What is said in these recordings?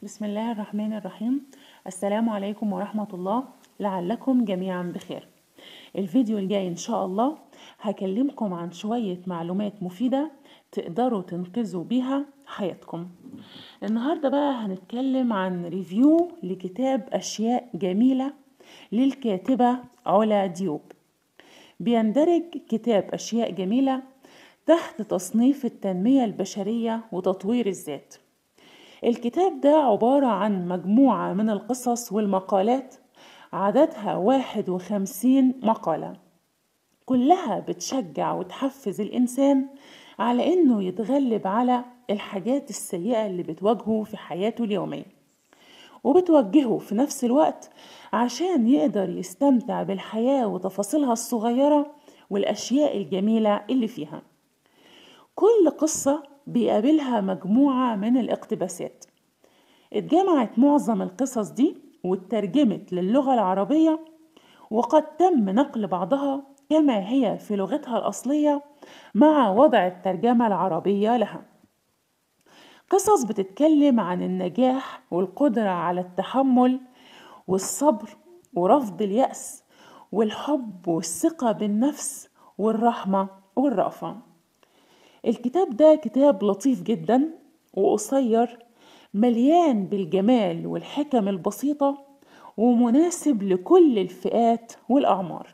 بسم الله الرحمن الرحيم السلام عليكم ورحمة الله لعلكم جميعا بخير الفيديو الجاي إن شاء الله هكلمكم عن شوية معلومات مفيدة تقدروا تنقذوا بيها حياتكم النهاردة بقى هنتكلم عن ريفيو لكتاب أشياء جميلة للكاتبة علا ديوب بيندرج كتاب أشياء جميلة تحت تصنيف التنمية البشرية وتطوير الذات الكتاب ده عبارة عن مجموعة من القصص والمقالات عددها واحد وخمسين مقالة كلها بتشجع وتحفز الإنسان على إنه يتغلب على الحاجات السيئة اللي بتواجهه في حياته اليومية وبتوجهه في نفس الوقت عشان يقدر يستمتع بالحياة وتفاصيلها الصغيرة والأشياء الجميلة اللي فيها كل قصة بيقابلها مجموعة من الاقتباسات اتجمعت معظم القصص دي واترجمت للغة العربية وقد تم نقل بعضها كما هي في لغتها الأصلية مع وضع الترجمة العربية لها قصص بتتكلم عن النجاح والقدرة على التحمل والصبر ورفض اليأس والحب والثقة بالنفس والرحمة والرأفة الكتاب ده كتاب لطيف جدا وقصير مليان بالجمال والحكم البسيطة ومناسب لكل الفئات والأعمار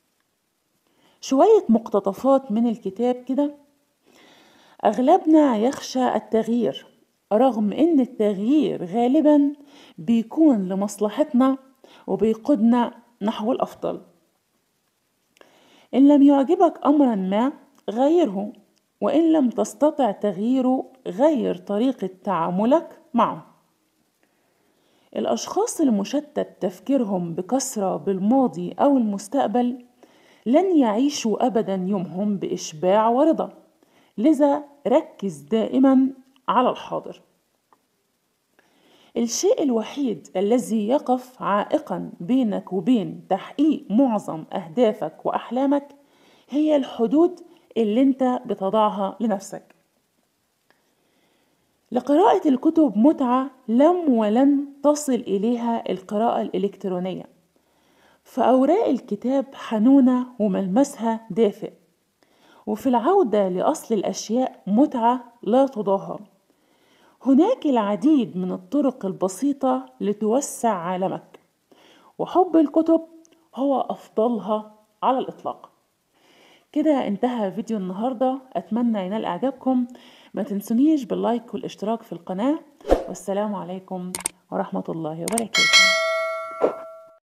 شوية مقتطفات من الكتاب كده أغلبنا يخشى التغيير رغم إن التغيير غالبا بيكون لمصلحتنا وبيقودنا نحو الأفضل إن لم يعجبك أمرا ما غيره وإن لم تستطع تغييره غير طريقة تعاملك معه الأشخاص المشتت تفكيرهم بكثرة بالماضي أو المستقبل لن يعيشوا أبدا يومهم بإشباع ورضا لذا ركز دائما على الحاضر الشيء الوحيد الذي يقف عائقا بينك وبين تحقيق معظم أهدافك وأحلامك هي الحدود اللي انت بتضعها لنفسك لقراءة الكتب متعة لم ولن تصل إليها القراءة الإلكترونية فأوراق الكتاب حنونة وملمسها دافئ وفي العودة لأصل الأشياء متعة لا تضاهى هناك العديد من الطرق البسيطة لتوسع عالمك وحب الكتب هو أفضلها على الإطلاق كده انتهى فيديو النهاردة أتمنى ينال إعجابكم ما تنسونيش باللايك والاشتراك في القناة والسلام عليكم ورحمة الله وبركاته